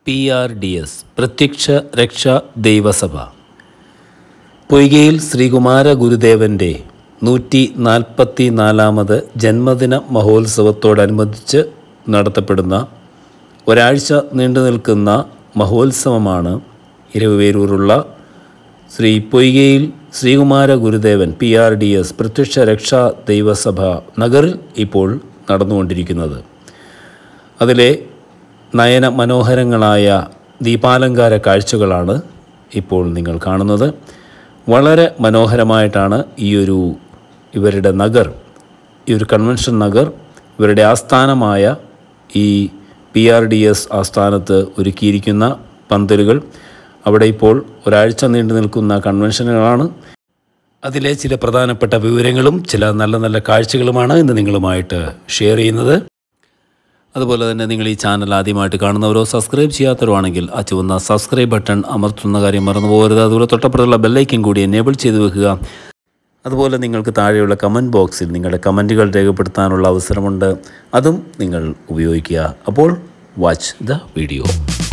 P R D S പ്രത്യക്ഷ രക്ഷ ദൈവസഭ പൊയ്കയിൽ ശ്രീകുമാര ഗുരുദേവൻ്റെ നൂറ്റി നാൽപ്പത്തി നാലാമത് ജന്മദിന മഹോത്സവത്തോടനുബന്ധിച്ച് നടത്തപ്പെടുന്ന ഒരാഴ്ച നീണ്ടു നിൽക്കുന്ന മഹോത്സവമാണ് ഇരവുപേരൂരുള്ള ശ്രീ പൊയ്കയിൽ ശ്രീകുമാര ഗുരുദേവൻ പി ആർ ഡി എസ് പ്രത്യക്ഷ രക്ഷാ ദൈവസഭ നഗറിൽ ഇപ്പോൾ നടന്നുകൊണ്ടിരിക്കുന്നത് അതിലെ നയന മനോഹരങ്ങളായ ദീപാലങ്കാര കാഴ്ചകളാണ് ഇപ്പോൾ നിങ്ങൾ കാണുന്നത് വളരെ മനോഹരമായിട്ടാണ് ഈ ഒരു ഇവരുടെ നഗർ ഈ ഒരു കൺവെൻഷൻ നഗർ ഇവരുടെ ആസ്ഥാനമായ ഈ പി ആർ ഡി എസ് ആസ്ഥാനത്ത് ഒരുക്കിയിരിക്കുന്ന പന്തലുകൾ അവിടെ ഇപ്പോൾ ഒരാഴ്ച നീണ്ടു നിൽക്കുന്ന കൺവെൻഷനുകളാണ് അതിലെ ചില പ്രധാനപ്പെട്ട വിവരങ്ങളും ചില നല്ല നല്ല കാഴ്ചകളുമാണ് ഇന്ന് നിങ്ങളുമായിട്ട് ഷെയർ ചെയ്യുന്നത് അതുപോലെ തന്നെ നിങ്ങൾ ഈ ചാനൽ ആദ്യമായിട്ട് കാണുന്നവരോ സബ്സ്ക്രൈബ് ചെയ്യാത്തവരോ ആണെങ്കിൽ ആ ചുവന്ന സബ്സ്ക്രൈബ് ബട്ടൺ അമർത്തുന്ന കാര്യം മറന്നു പോകരുത് അതുപോലെ തൊട്ടപ്പുറത്തുള്ള ബെല്ലൈക്കൻ കൂടി എനേബിൾ ചെയ്ത് വെക്കുക അതുപോലെ നിങ്ങൾക്ക് താഴെയുള്ള കമൻറ്റ് ബോക്സിൽ നിങ്ങളുടെ കമൻറ്റുകൾ രേഖപ്പെടുത്താനുള്ള അവസരമുണ്ട് അതും നിങ്ങൾ ഉപയോഗിക്കുക അപ്പോൾ വാച്ച് ദ വീഡിയോ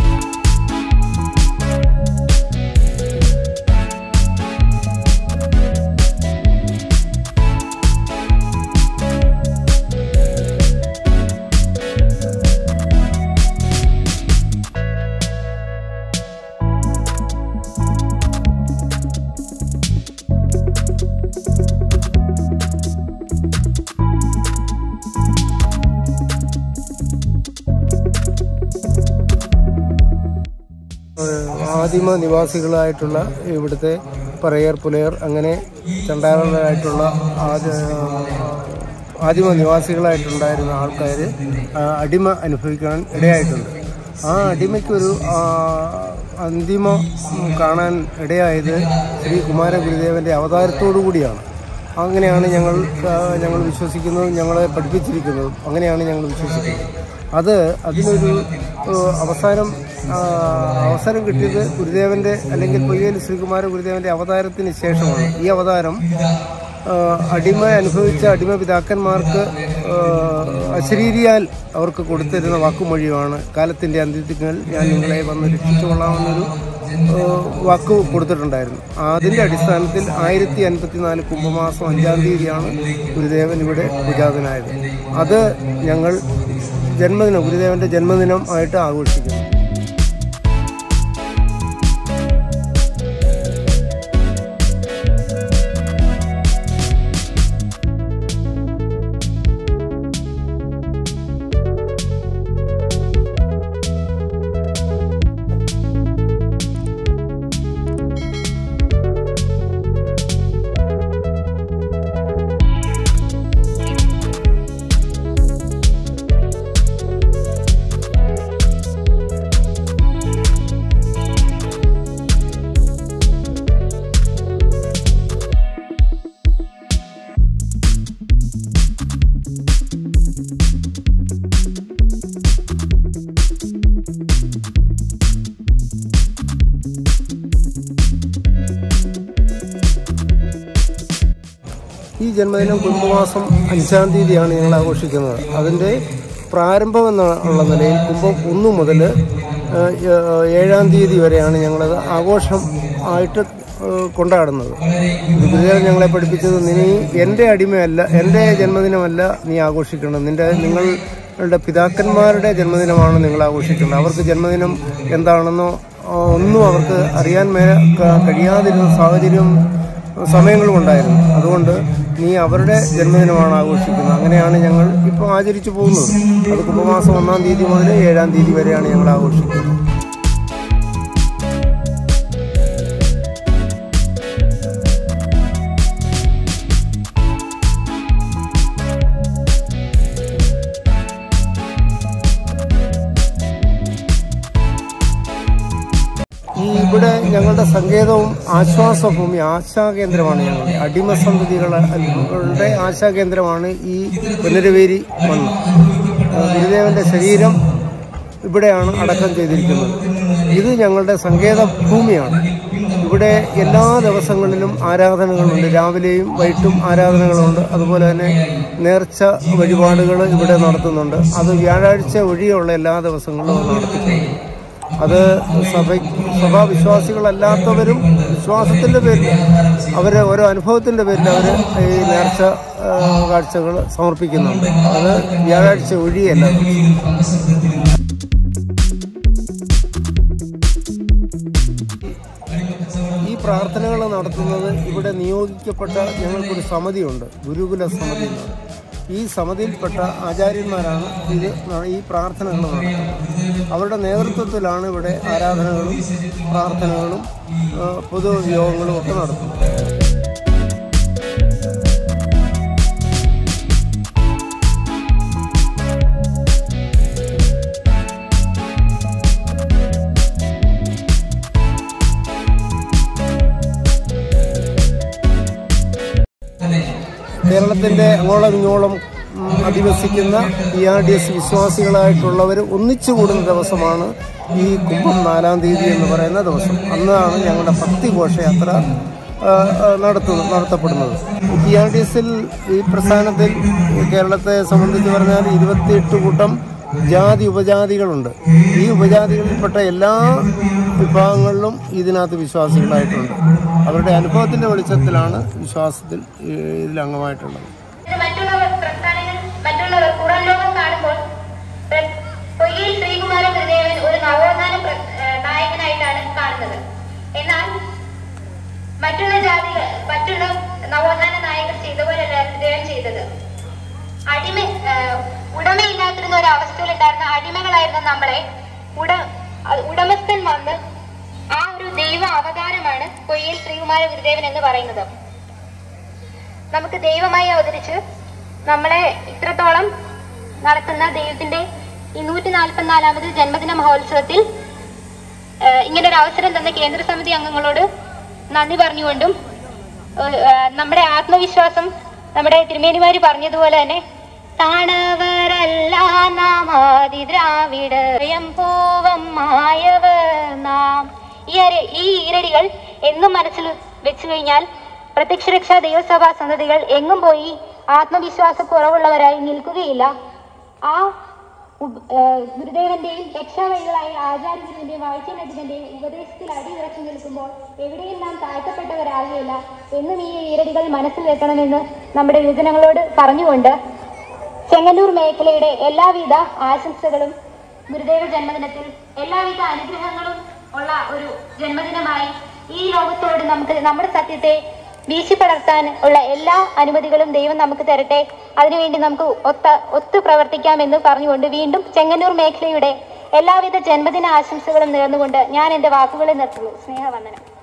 ആദിമ നിവാസികളായിട്ടുള്ള ഇവിടുത്തെ പറയർ പുലയർ അങ്ങനെ ചണ്ടാളരായിട്ടുള്ള ആദ്യ ആദിമ നിവാസികളായിട്ടുണ്ടായിരുന്ന ആൾക്കാർ അടിമ അനുഭവിക്കാൻ ഇടയായിട്ടുണ്ട് ആ അടിമയ്ക്കൊരു ആ, അന്തിമം കാണാൻ ഇടയായത് ശ്രീ കുമാര ഗുരുദേവന്റെ അവതാരത്തോടു കൂടിയാണ് അങ്ങനെയാണ് ഞങ്ങൾ ആ, ഞങ്ങൾ വിശ്വസിക്കുന്നതും ഞങ്ങളെ പഠിപ്പിച്ചിരിക്കുന്നതും അങ്ങനെയാണ് ഞങ്ങൾ വിശ്വസിക്കുന്നത് അത് അതിനൊരു ആ, അവസാനം ആ, അവസരം കിട്ടിയത് ഗുരുദേവന്റെ അല്ലെങ്കിൽ പൊയ്യൽ ശ്രീകുമാര ഗുരുദേവന്റെ അവതാരത്തിന് ശേഷമാണ് ഈ അവതാരം ആ, അടിമ അനുഭവിച്ച അടിമ പിതാക്കന്മാർക്ക് ആ, അശരീരിയാൽ അവർക്ക് കൊടുത്തിരുന്ന വാക്കുമൊഴിയാണ് കാലത്തിന്റെ അന്ത്യത്തിങ്ങൾ ഞാൻ നിങ്ങളെ വന്ന് രക്ഷിച്ചുകൊള്ളാമെന്നൊരു ആ, വാക്ക് കൊടുത്തിട്ടുണ്ടായിരുന്നു അതിന്റെ അടിസ്ഥാനത്തിൽ ആയിരത്തി അൻപത്തിനാല് കുംഭമാസം അഞ്ചാം തീയതിയാണ് ഗുരുദേവൻ ഇവിടെ പൂജാതനായത് അത് ഞങ്ങൾ ജന്മദിനം ഗുരുദേവന്റെ ജന്മദിനം ആയിട്ട് ആഘോഷിക്കുന്നു ഈ ജന്മദിനം കുംഭമാസം അഞ്ചാം തീയതിയാണ് ഞങ്ങൾ ആഘോഷിക്കുന്നത് അതിൻ്റെ പ്രാരംഭം എന്നുള്ള നിലയിൽ കുംഭം ഒന്ന് മുതൽ ഏഹ്, ഏഹ്, ഏഴാം തീയതി വരെയാണ് ഞങ്ങളത് ആഘോഷം ആയിട്ട് ഏഹ്, കൊണ്ടാടുന്നത് ഗുരുദേവൻ ഞങ്ങളെ പഠിപ്പിച്ചത് നീ എൻ്റെ അടിമയല്ല എൻ്റെ ജന്മദിനമല്ല നീ ആഘോഷിക്കണം നിന്റെ നിങ്ങളുടെ പിതാക്കന്മാരുടെ ജന്മദിനമാണ് നിങ്ങൾ ആഘോഷിക്കേണ്ടത് അവർക്ക് ജന്മദിനം എന്താണെന്നോ ആ, ഒന്നും അവർക്ക് അറിയാൻ മേ ക- കഴിയാതിരുന്ന സാഹചര്യം സമയങ്ങളും ഉണ്ടായിരുന്നു അതുകൊണ്ട് നീ അവരുടെ ജന്മദിനമാണ് ആഘോഷിക്കുന്നത് അങ്ങനെയാണ് ഞങ്ങൾ ഇപ്പോൾ ആചരിച്ചു പോകുന്നത് അത് കുംഭമാസം ഒന്നാം തീയതി മുതൽ ഏഴാം തീയതി വരെയാണ് ഞങ്ങൾ ആഘോഷിക്കുന്നത് ഈ ഇവിടെ ഞങ്ങളുടെ സങ്കേതവും ആശ്വാസഭൂമി ആശാകേന്ദ്രമാണ് ഞങ്ങളുടെ അടിമസന്തതികളുടെ ആശാകേന്ദ്രമാണ് ഈ പുനരവേരി മണ്ണ് ആ, ഗുരുദേവന്റെ ശരീരം ഇവിടെയാണ് അടക്കം ചെയ്തിരിക്കുന്നത് ഇത് ഞങ്ങളുടെ സങ്കേത ഭൂമിയാണ് ഇവിടെ എല്ലാ ദിവസങ്ങളിലും ആരാധനകളുണ്ട് രാവിലെയും വൈകിട്ടും ആരാധനകളുണ്ട് അതുപോലെ തന്നെ നേർച്ച വഴിപാടുകൾ ഇവിടെ നടത്തുന്നുണ്ട് അത് വ്യാഴാഴ്ച ഒഴികെയുള്ള എല്ലാ ദിവസങ്ങളിലും അത് നടത്തിയിട്ടുണ്ട് അത് സഭ സഭാവിശ്വാസികളല്ലാത്തവരും വിശ്വാസത്തിൻ്റെ പേരിൽ അവർ ഓരോ അനുഭവത്തിൻ്റെ പേരിൽ അവർ ഈ നേർച്ച കാഴ്ചകൾ സമർപ്പിക്കുന്നുണ്ട് അത് വ്യാഴാഴ്ച ഒഴിയല്ല ഈ പ്രാർത്ഥനകൾ നടത്തുന്നത് ഇവിടെ നിയോഗിക്കപ്പെട്ട ഞങ്ങൾക്കൊരു സമിതിയുണ്ട് ഗുരുകുല സമിതി എന്ന് പറയും. ഈ സമിതിയിൽപ്പെട്ട ആചാര്യന്മാരാണ് ഇത് ന- ഈ പ്രാർത്ഥനകൾ നടത്തുന്നത് അവരുടെ നേതൃത്വത്തിലാണ് ഇവിടെ ആരാധനകളും പ്രാർത്ഥനകളും ആ, പൊതുയോഗങ്ങളും ഒക്കെ നടത്തുന്നത് കേരളത്തിന്റെ അങ്ങോളം ഇങ്ങോളം ഉം, അധിവസിക്കുന്ന ബി ആർ ഡി എസ് വിശ്വാസികളായിട്ടുള്ളവർ ഒന്നിച്ചു കൂടുന്ന ദിവസമാണ് ഈ കുംഭം നാലാം തീയതി എന്ന് പറയുന്ന ദിവസം അന്നാണ് ഞങ്ങളുടെ ഭക്തി ഘോഷയാത്ര ആ, ആ, നടത്തുന്നത് നടത്തപ്പെടുന്നത് ബി ആർ ഡി എസിൽ ഈ പ്രസ്ഥാനത്തിൽ കേരളത്തെ സംബന്ധിച്ച് പറഞ്ഞാൽ ഇരുപത്തിയെട്ട് കൂട്ടം ജാതി ഉപജാതികളുണ്ട് ഈ ഉപജാതികളിൽപ്പെട്ട എല്ലാ വിഭാഗങ്ങളിലും ഇതിനകത്ത് വിശ്വാസികളായിട്ടുണ്ട് അവരുടെ അനുഭവത്തിന്റെ വെളിച്ചത്തിലാണ് വിശ്വാസത്തിൽ ഈ, ഇതിൽ അംഗമായിട്ടുള്ളത് ഇത് മറ്റുള്ളവർ പ്രസ്ഥാനങ്ങൾ മറ്റുള്ളവർ പുറം ലോകം കാണുമ്പോൾ പ്ര- പൊയ്കയിൽ ശ്രീകുമാര ഗുരുദേവൻ ഒരു നവോത്ഥാന പ്ര- ഏഹ് നായകനായിട്ടാണ് കാണുന്നത് എന്നാൽ മറ്റുള്ള ജാതികൾ മറ്റുള്ള നവോത്ഥാന നായകർ ചെയ്ത പോലെയല്ല ഗുരുദേവൻ ചെയ്തത് അടിമ ഏഹ് ഉടമയില്ലാതിരുന്ന ഒരു അവസ്ഥയിലുണ്ടായിരുന്ന അടിമകളായിരുന്ന നമ്മളെ ഉട അത് ഉടമസ്ഥൻ വന്ന് ആ ഒരു ദൈവ അവതാരമാണ് പൊയ്യൽ ശ്രീകുമാര ഗുരുദേവൻ എന്ന് പറയുന്നത് നമുക്ക് ദൈവമായി അവതരിച്ച് നമ്മളെ ഇത്രത്തോളം നടത്തുന്ന ദൈവത്തിന്റെ ഈ നൂറ്റി നാൽപ്പത്തിനാലാമത് ജന്മദിന മഹോത്സവത്തിൽ ഏഹ്, ഇങ്ങനൊരു അവസരം തന്ന കേന്ദ്ര സമിതി അംഗങ്ങളോട് നന്ദി പറഞ്ഞുകൊണ്ടും ഏഹ്, ഏഹ്, നമ്മുടെ ആത്മവിശ്വാസം നമ്മുടെ തിരുമേനിമാര് പറഞ്ഞതുപോലെ തന്നെ താണവരല്ല നാം ആദി ദ്രാവിഡയം പൂവം മായവർ നാം ഈ അര- ഈ ഈരടികൾ എന്നും മനസ്സിൽ വെച്ചു കഴിഞ്ഞാൽ പ്രത്യക്ഷരക്ഷാ ദൈവസഭാ സന്തതികൾ എങ്ങും പോയി ആത്മവിശ്വാസ കുറവുള്ളവരായി നിൽക്കുകയില്ല ആ ഉപ- ഏഹ് ഗുരുദേവന്റെയും രക്ഷാവഴികളായ ആചാര്യഗുരുവിന്റെയും വാഴ്ചനദിന്റെയും ഉപദേശത്തിൽ അടിയുറച്ചു നിൽക്കുമ്പോൾ എവിടെയും നാം താഴ്ത്തപ്പെട്ടവരാകുകയില്ല എന്നും ഈ ഈരടികൾ മനസ്സിൽ വെക്കണമെന്ന് നമ്മുടെ യുവജനങ്ങളോട് പറഞ്ഞുകൊണ്ട് ചെങ്ങന്നൂർ മേഖലയുടെ എല്ലാവിധ ആശംസകളും ഗുരുദേവ ജന്മദിനത്തിൽ എല്ലാവിധ അനുഗ്രഹങ്ങളും ഉള്ള ഒരു ജന്മദിനമായി ഈ ലോകത്തോട് നമുക്ക് നമ്മുടെ സത്യത്തെ വീശി പടർത്താൻ ഉള്ള എല്ലാ അനുമതികളും ദൈവം നമുക്ക് തരട്ടെ അതിനുവേണ്ടി നമുക്ക് ഒത്ത ഒത്തു പ്രവർത്തിക്കാമെന്ന് പറഞ്ഞുകൊണ്ട് വീണ്ടും ചെങ്ങന്നൂർ മേഖലയുടെ എല്ലാവിധ ജന്മദിന ആശംസകളും നേർന്നുകൊണ്ട് ഞാൻ എൻ്റെ വാക്കുകളെ നിർത്തുന്നു സ്നേഹവന്ദനം